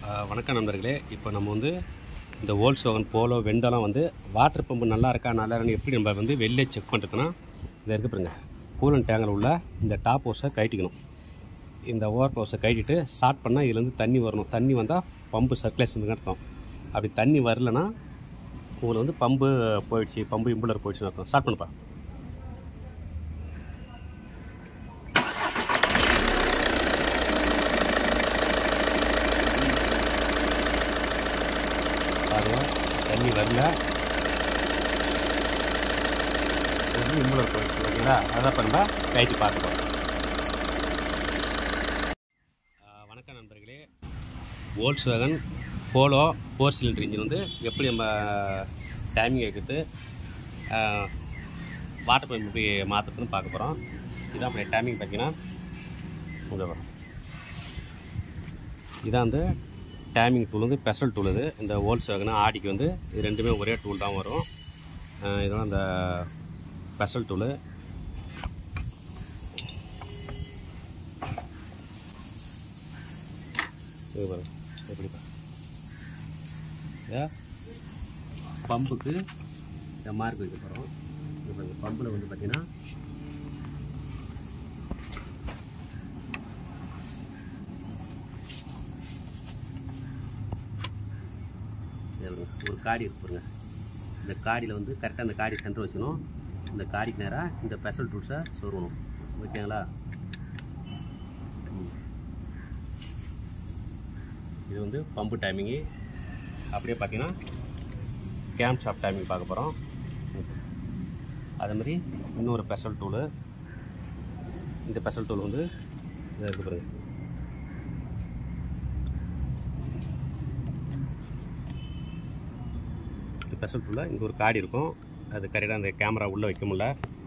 ஆஹ் வணக்கம் நண்பர்களே இப்போ நம்ம வந்து இந்த ஓல்ஸ் வாகன் போலோ வெண்டெல்லாம் வந்து வாட்டர் பம்பு நல்லா இருக்கா நல்லா இருக்கான்னு எப்படி நம்ம வந்து வெளியே செக் பண்ணுறதுனா இதை இருக்கு பாருங்க கூலன் டேங்கில் உள்ள இந்த டாப் ஹோஸை கழட்டிக்கணும் இந்த ஓவர் ஹோஸை கழட்டிட்டு ஸ்டார்ட் பண்ணால் இதுலேருந்து தண்ணி வரணும் தண்ணி வந்தால் பம்பு சர்க்குலேஷன் அர்த்தம் அப்படி தண்ணி வரலனா உங்களுக்கு வந்து பம்பு போயிடுச்சு பம்பு இம்புலர் போயிடுச்சுன்னு அர்த்தம் ஸ்டார்ட் பண்ணுப்பா பாருங்க தண்ணி வரல இது வந்து இம்புலர் போயிடுச்சு ஓகேங்களா அதான் இப்போ நம்ம கைட்டு பார்த்துக்கோம் வணக்கம் நண்பர்களே Volkswagen Polo four cylinder engine வந்து எப்படி நம்ம டைமிங் வைக்கிறது வாட்டர் பம்ப் எப்படி மாற்றுறதுன்னு பார்க்க போகிறோம் இதான் அப்படியே டைமிங் பார்த்தீங்கன்னா இங்கே வரும் இதான் வந்து டைமிங் டூல் வந்து ஸ்பெஷல் டூல் இது இந்த ஹோல்ஸ் வேகனா ஆடிக்கு வந்து இது ரெண்டுமே ஒரே டூல் தான் வரும் அஹ் இதெல்லாம் அந்த ஸ்பெஷல் டூலு இது பாருங்க எப்படிப்பா இதை பம்புக்கு இந்த மார்க் வைக்க போகிறோம் இது பாருங்க பம்பில் வந்து பார்த்தீங்கன்னா இது பாருங்க, ஒரு காடி இருக்கு பாருங்க இந்த காடியில் வந்து கரெக்டாக அந்த காடி சென்டர் வச்சுக்கணும் இந்த காடிக்கு நேராக இந்த ஸ்பெஷல் டூல்ஸை சொருகணும் ஓகேங்களா ம். இது வந்து பம்பு டைமிங்கு அப்படியே பார்த்தீங்கன்னா கேம்ப் ஷாப் டைமிங் பார்க்க போகிறோம் அதே மாதிரி இன்னொரு ஸ்பெஷல் டூலு இந்த ஸ்பெஷல் டூல் வந்து இதை இருக்கு பாருங்க இந்த ஸ்பெஷல் டூலில் இங்கே ஒரு காடி இருக்கும் அது கரெக்டாக அந்த கேமரா உள்ளே வைக்க முடியல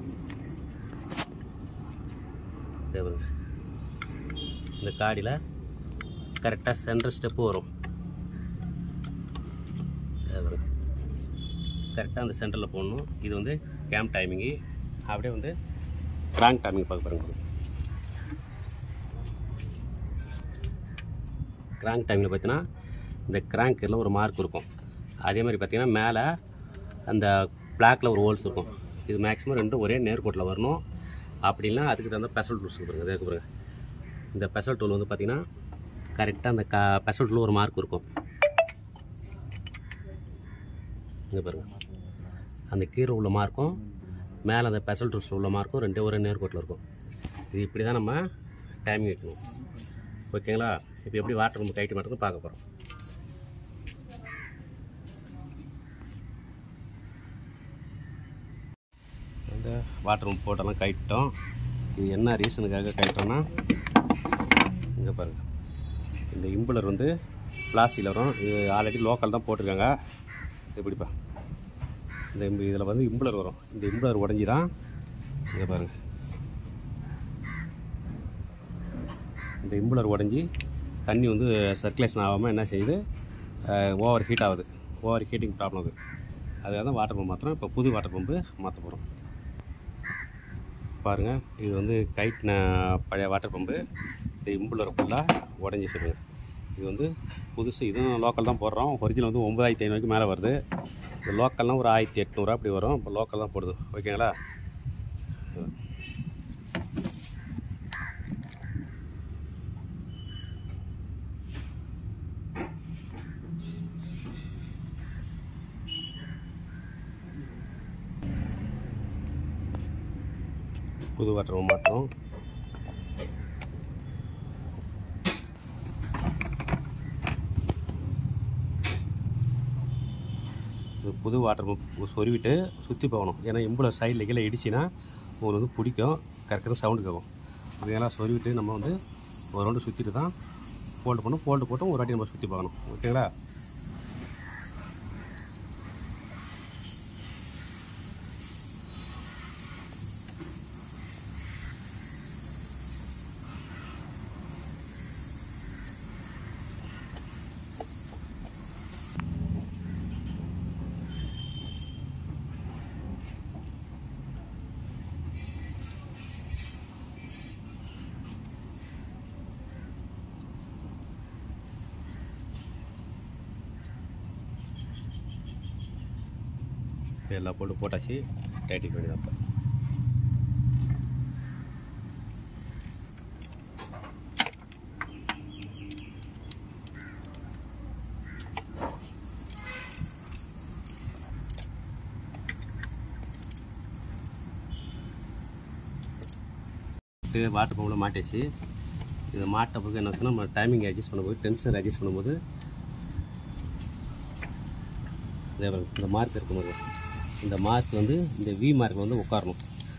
இதோ பாருங்க. இந்த காடியில் கரெக்டாக சென்டர் ஸ்டெப்பு வரும் கரெக்டாக அந்த சென்டரில் போடணும் இது வந்து கேம்ப் டைமிங்கு அப்படியே வந்து கிராங்க் டைமிங் பார்க்க பாருங்க கிராங்க் டைமில் பார்த்தீங்கன்னா இந்த கிராங்க்கில் ஒரு மார்க் இருக்கும் அதே மாதிரி பார்த்தீங்கன்னா மேலே அந்த பிளாக்ல ஒரு ஹோல்ஸ் இருக்கும் இது மேக்ஸிமம் ரெண்டும் ஒரே நேர்கோட்டில் வரணும் அப்படின்னா அதுக்கு தகுந்த ஸ்பெஷல் டூல்ஸ் பாருங்க அதுக்கு பாருங்க இந்த ஸ்பெஷல் டூல் வந்து பார்த்தீங்கன்னா கரெக்டாக அந்த க ஸ்பெஷல் டூல் ஒரு மார்க் இருக்கும் இங்கே பாருங்க அந்த கீழே உள்ள மார்க்கும் மேலே அந்த ஸ்பெஷல் டூல்ஸ் உள்ள மார்க்கும் ரெண்டே ஒரே நேர்கோட்டில் இருக்கும் இது இப்படி தான் நம்ம டைமிங் வைக்கணும் ஓகேங்களா இப்போ எப்படி வாட்டர் நம்ம கைட்டு மட்டும் பார்க்க போகிறோம் இந்த வாட்டர் பம்ப் போட்டெல்லாம் கைட்டோம் இது என்ன ரீசனுக்காக கைட்டோம்னா இங்கே பாருங்க இந்த இம்புலர் வந்து பிளாஸ்டிக்கில் வரும் இது ஆல்ரெடி லோக்கல் தான் போட்டிருக்காங்க எப்படிப்பா இந்த இம்பு இதில் வந்து இம்புலர் வரும் இந்த இம்புலர் உடஞ்சி தான் இங்கே பாருங்க இந்த இம்புலர் உடஞ்சி தண்ணி வந்து சர்க்குலேஷன் ஆகாமல் என்ன செய்யுது ஓவர் ஹீட் ஆகுது ஓவர் ஹீட்டிங் ப்ராப்ளம் அது அதுக்காக தான் வாட்டர் பம்ப் மாற்றுறோம் இப்போ புது வாட்டர் பம்பு மாற்ற போகிறோம் பாருங்கள் இது வந்து கைட்ன பழைய வாட்டர் பம்பு இந்த இம்புலர் ஃபுல்லாக உடஞ்சி சொல்லுங்க இது வந்து புதுசு இதுவும் லோக்கல் தான் போடுறோம் ஒரிஜினல் வந்து ஒம்பதாயிரத்தி ஐநூறுக்கு மேலே வருது இது லோக்கல்னால் ஒரு ஆயிரத்தி எட்நூறுவா அப்படி வரும் இப்போ லோக்கல் தான் போடுது ஓகேங்களா புது வாட்டர் பம்ப் மாட்டுறோம் இது புது வாட்டர் பம்ப் சொருவிட்டு சுற்றி போகணும் ஏன்னா இம்புல சைடில் கீழே இடிச்சின்னா உங்களுக்கு வந்து பிடிக்கும் கரெக்டாக சவுண்டு கேட்கும் இதெல்லாம் சொருவிட்டு நம்ம வந்து ஒரு ரவுண்டு சுற்றிட்டு தான் ஃபோல்டு பண்ணணும் ஃபோல்டு போட்டு ஒரு வாட்டி நம்ம சுற்றி பார்க்கணும் ஓகேங்களா எல்லாம் போட்டு போட்டாச்சு டைட்டிங் பண்ணி தான் வாட்டர் பம்பில் மாட்டியாச்சு இதை மாட்ட பிறகு என்ன ஆச்சுன்னா நம்ம டைமிங் அட்ஜஸ்ட் பண்ணும்போது டென்ஷன் அட்ஜஸ்ட் பண்ணும்போது இதே பாருங்க, இந்த மார்க் இருக்கும் பாருங்க இந்த மார்க் வந்து இந்த வி மார்க் வந்து உட்காரணும்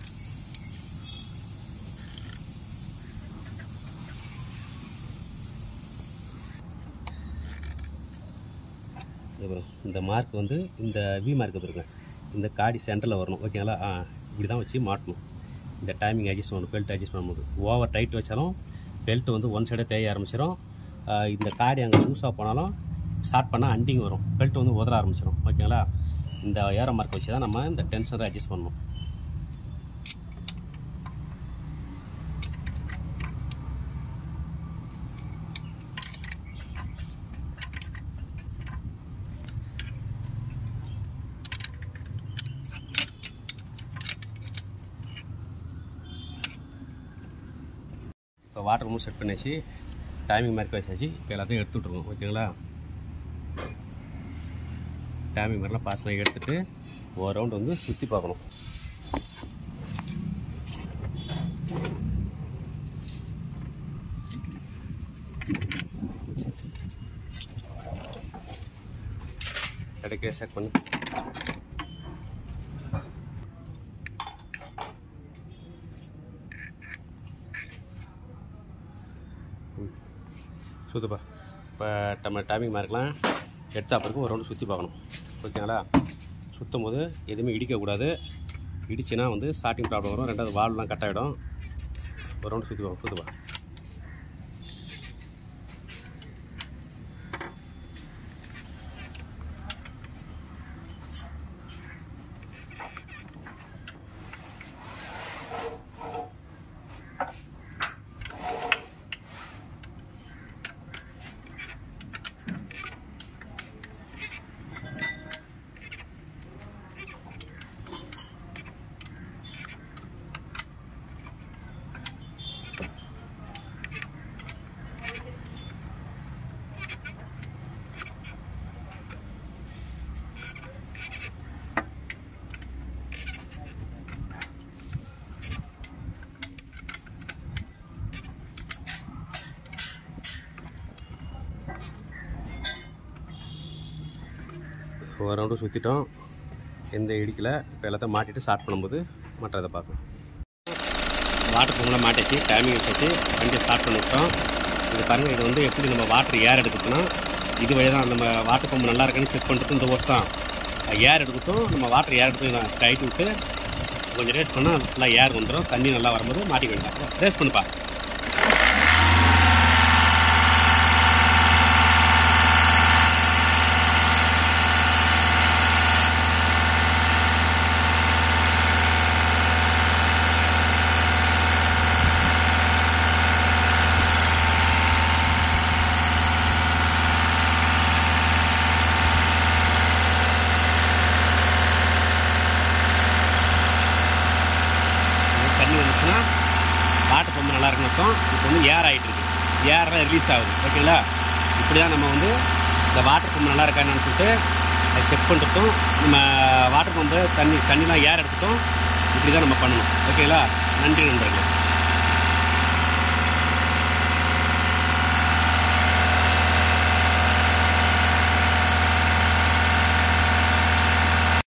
இதோ பாருங்க, இந்த மார்க் வந்து இந்த வி மார்க் பாருங்க இந்த காடி சென்டரில் வரணும் ஓகேங்களா ஆ இப்படி தான் வச்சு மாட்டணும் இந்த டைமிங் அட்ஜஸ்ட் பண்ணணும் பெல்ட் அட்ஜஸ்ட் பண்ணும்போது ஓவர் டைட் வச்சாலும் பெல்ட் வந்து ஒன் சைடே தேய ஆரம்பிச்சிடும் ஆ, இந்த காடி அங்கே லூஸாக போனாலும் ஸ்டார்ட் பண்ணால் அண்டிங் வரும் பெல்ட் வந்து உதற ஆரம்பிச்சிடும் ஓகேங்களா இந்த ஏரோ மார்க் வச்சு தான் நம்ம இந்த டென்ஷனை அட்ஜஸ்ட் பண்ணணும் இப்போ வாட்டர் மூணு செட் பண்ணியாச்சு டைமிங் மார்க் வச்சாச்சு இப்போ எல்லாத்தையும் எடுத்து விட்ருவோம் ஓகேங்களா டைமிங் மாதிரிலாம் பாஸ் பண்ணி எடுத்துட்டு ஒரு ரவுண்ட் வந்து சுற்றி பார்க்கணும் கிடைக்க செக் பண்ணி சுற்றுப்பா இப்போ நம்ம டைமிங் மார்க்லாம் எடுத்தா பிறகு ஒரு ரவுண்டு சுற்றி பார்க்கணும் ஓகேங்களா சுற்றும் போது எதுவுமே இடிக்கக்கூடாது இடிச்சுன்னா வந்து ஸ்டார்டிங் ப்ராப்ளம் வரும் ரெண்டாவது வால்வ்லாம் கட் ஆகிடும் ஒரு ரவுண்டு சுற்றி பார்க்கணும் சுற்றுப்பா ஒரு ரவுண்டு சுற்றிட்டோம் எந்த இடிக்கல இப்போ எல்லாத்தையும் மாட்டிட்டு ஸ்டார்ட் பண்ணும்போது மற்றதை பார்க்கலாம் வாட்டர் பம்பில் மாட்டிச்சு டைமிங் வச்சு வண்டியை ஸ்டார்ட் பண்ணி விட்டோம் இது பாருங்கள் இது வந்து எப்படி நம்ம வாட்டர் ஏர் எடுக்கணும்னா இது வழி தான் நம்ம வாட்டர் பம்பு நல்லா இருக்குன்னு செக் பண்ணுறது இந்த ஒர்க் தான் ஏர் எடுக்கட்டும் நம்ம வாட்டர் ஏர் எடுத்து கைட்டு விட்டு கொஞ்சம் ரேஸ் பண்ணால் நல்லா ஏர் வந்துடும் தண்ணி நல்லா வரும்போது மாட்டிக்க வேண்டாம் ரேஸ் பண்ணுப்பா தண்ணி வந்துச்சுன்னா வாட்டர் பம்பு நல்லா இருக்குன்னு அர்த்தம் இப்போ வந்து ஏர் ஆகிட்டு இருக்கு ஏர்லாம் ரிலீஸ் ஆகுது ஓகேங்களா இப்படி தான் நம்ம வந்து இந்த வாட்டர் பம்பு நல்லா இருக்கான்னு சொல்லிட்டு அதை செக் பண்ணுறதும் நம்ம வாட்டர் பம்பு தண்ணி தண்ணிலாம் ஏர் எடுத்துட்டும் இப்படி தான் நம்ம பண்ணணும் ஓகேங்களா நன்றி நண்பர்களே